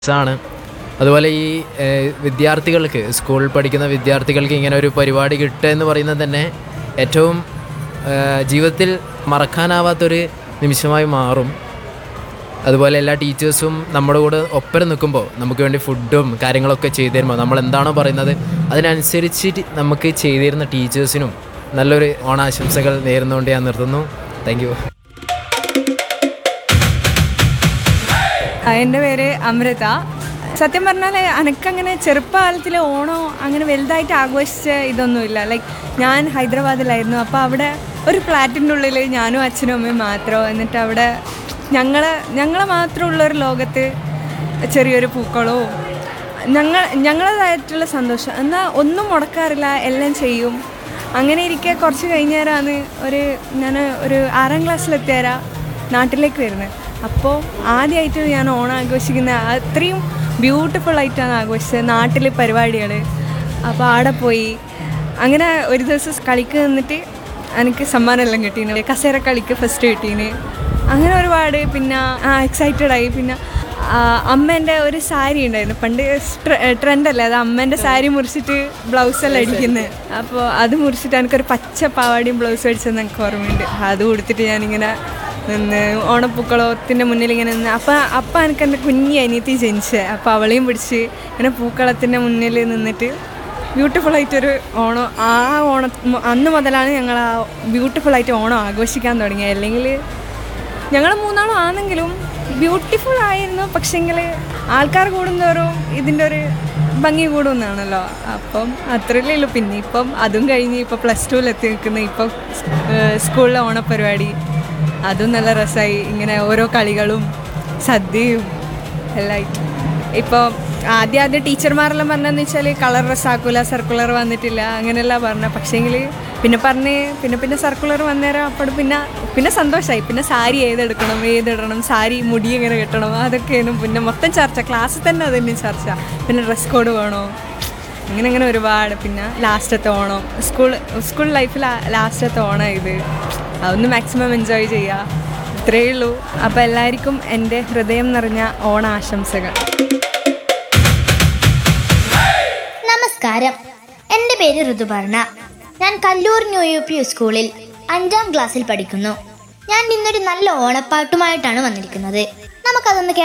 ആണ് അതുപോലെ ഈ ഏഹ്, വിദ്യാർത്ഥികൾക്ക് സ്കൂളിൽ പഠിക്കുന്ന വിദ്യാർത്ഥികൾക്ക് ഇങ്ങനെ ഒരു പരിപാടി കിട്ടുക എന്ന് പറയുന്നത് തന്നെ ഏറ്റവും ഏഹ്, ജീവിതത്തിൽ മറക്കാനാവാത്തൊരു നിമിഷമായി മാറും അതുപോലെ എല്ലാ ടീച്ചേഴ്സും നമ്മുടെ കൂടെ ഒപ്പരം നിൽക്കുമ്പോൾ നമുക്ക് വേണ്ടി ഫുഡും കാര്യങ്ങളൊക്കെ ചെയ്തു തരുമ്പോൾ നമ്മൾ എന്താണോ പറയുന്നത് അതിനനുസരിച്ച് നമുക്ക് ചെയ്തു തരുന്ന ടീച്ചേഴ്സിനും നല്ലൊരു ഓണാശംസകൾ നേരുന്നുകൊണ്ട് ഞാൻ നിർത്തുന്നു താങ്ക് യു ആ, എൻ്റെ പേര് അമൃത സത്യം പറഞ്ഞാൽ എനക്കങ്ങനെ ചെറുപ്പകാലത്തിൽ ഓണോ അങ്ങനെ വലുതായിട്ട് ആഘോഷിച്ച ഇതൊന്നുമില്ല ലൈക്ക് ഞാൻ ഹൈദരാബാദിലായിരുന്നു അപ്പോൾ അവിടെ ഒരു ഫ്ലാറ്റിൻ്റെ ഉള്ളിൽ ഞാനും അച്ഛനും അമ്മയും മാത്രം എന്നിട്ട് അവിടെ ഞങ്ങളെ ഞങ്ങളെ മാത്രമുള്ള ഒരു ലോകത്ത് ചെറിയൊരു പൂക്കളവും ഞങ്ങൾ ഞങ്ങളതായിട്ടുള്ള സന്തോഷം എന്നാൽ ഒന്നും മുടക്കാറില്ല എല്ലാം ചെയ്യും അങ്ങനെ ഇരിക്കെ കുറച്ച് കഴിഞ്ഞേരാണ് ഒരു ഞാൻ ഒരു ആറാം ക്ലാസ്സിലെത്തിയാരാ നാട്ടിലേക്ക് വരുന്നത് അപ്പോൾ ആദ്യമായിട്ട് ഞാൻ ഓണം ആഘോഷിക്കുന്ന അത്രയും ബ്യൂട്ടിഫുൾ ആയിട്ടാണ് ആഘോഷിച്ചത് നാട്ടിൽ പരിപാടികൾ അപ്പോൾ ആടെ പോയി അങ്ങനെ ഒരു ദിവസം കളിക്ക് നിന്നിട്ട് എനിക്ക് സമ്മാനമെല്ലാം കിട്ടീന് കസേര കളിക്ക് ഫസ്റ്റ് കിട്ടീന് അങ്ങനെ ഒരുപാട് പിന്നെ ആ എക്സൈറ്റഡ് ആയി പിന്നെ ആ, അമ്മേൻ്റെ ഒരു സാരി ഉണ്ടായിരുന്നു പണ്ട് ട്രെൻഡല്ലേ അത് അമ്മേൻ്റെ സാരി മുറിച്ചിട്ട് ബ്ലൗസെല്ലാം അടിക്കുന്നത് അപ്പോൾ അത് മുറിച്ചിട്ട് എനിക്കൊരു പച്ച പാവാടിയും ബ്ലൗസ് അടിച്ചതെന്ന് എനിക്ക് ഓർമ്മയുണ്ട് അത് കൊടുത്തിട്ട് ഞാനിങ്ങനെ നിന്ന് ഓണപ്പൂക്കളത്തിൻ്റെ മുന്നിൽ ഇങ്ങനെ നിന്ന് അപ്പം അപ്പം എനിക്ക് എൻ്റെ കുഞ്ഞി അനിയത്തി ജനിച്ചത് അപ്പോൾ അവളെയും പിടിച്ച് ഇങ്ങനെ പൂക്കളത്തിൻ്റെ മുന്നിൽ നിന്നിട്ട് ബ്യൂട്ടിഫുൾ ആയിട്ടൊരു ഓണം ആ ഓണം അന്ന് മുതലാണ് ഞങ്ങൾ ആ ബ്യൂട്ടിഫുൾ ആയിട്ട് ഓണം ആഘോഷിക്കാൻ തുടങ്ങിയത് അല്ലെങ്കിൽ ഞങ്ങൾ മൂന്നാളും ആണെങ്കിലും ബ്യൂട്ടിഫുൾ ആയിരുന്നു പക്ഷെങ്കിൽ ആൾക്കാർ കൂടുന്തോറും ഇതിൻ്റെ ഒരു ഭംഗി കൂടുമെന്നാണല്ലോ അപ്പം അത്രയല്ലേ ഉള്ളൂ പിന്നെ ഇപ്പം അതും കഴിഞ്ഞ് ഇപ്പോൾ പ്ലസ് ടുവിൽ എത്തി നിൽക്കുന്ന ഇപ്പം സ്കൂളിലെ ഓണപ്പരിപാടി അതും നല്ല രസമായി ഇങ്ങനെ ഓരോ കളികളും സദ്യയും എല്ലായിട്ട് ഇപ്പോൾ ആദ്യം ആദ്യം ടീച്ചർമാരെല്ലാം പറഞ്ഞതെന്ന് വെച്ചാൽ കളർ ഡ്രസ് ആക്കൂല സർക്കുലർ വന്നിട്ടില്ല അങ്ങനെയല്ല പറഞ്ഞ പക്ഷേങ്കിൽ പിന്നെ പറഞ്ഞ് പിന്നെ പിന്നെ സർക്കുലർ വന്നേരം അപ്പോൾ പിന്നെ പിന്നെ സന്തോഷമായി പിന്നെ സാരി ഏതെടുക്കണം ഏതിടണം സാരി മുടി എങ്ങനെ കെട്ടണം അതൊക്കെയാണ് പിന്നെ മൊത്തം ചർച്ച ക്ലാസ്സിൽ തന്നെ അതന്നെ ചർച്ച പിന്നെ ഡ്രസ് കോഡ് വേണോ അങ്ങനെ അങ്ങനെ ഒരുപാട് പിന്നെ ലാസ്റ്റത്തെ ഓണം സ്കൂൾ സ്കൂൾ ലൈഫിൽ ലാസ്റ്റത്തെ ഓണം ഇത് അതൊന്ന് മാക്സിമം എൻജോയ് ചെയ്യുക ഇത്രയേ ഉള്ളൂ അപ്പോൾ എല്ലാവർക്കും എൻ്റെ ഹൃദയം നിറഞ്ഞ ഓണ ആശംസകൾ നമസ്കാരം എൻ്റെ പേര് ഋതുപർണ ഞാൻ കല്ലൂർ ന്യൂ യു പി സ്കൂളിൽ അഞ്ചാം ക്ലാസ്സിൽ പഠിക്കുന്നു ഞാൻ ഇന്നൊരു നല്ല ഓണപ്പാട്ടുമായിട്ടാണ് വന്നിരിക്കുന്നത് നമുക്കതൊന്ന്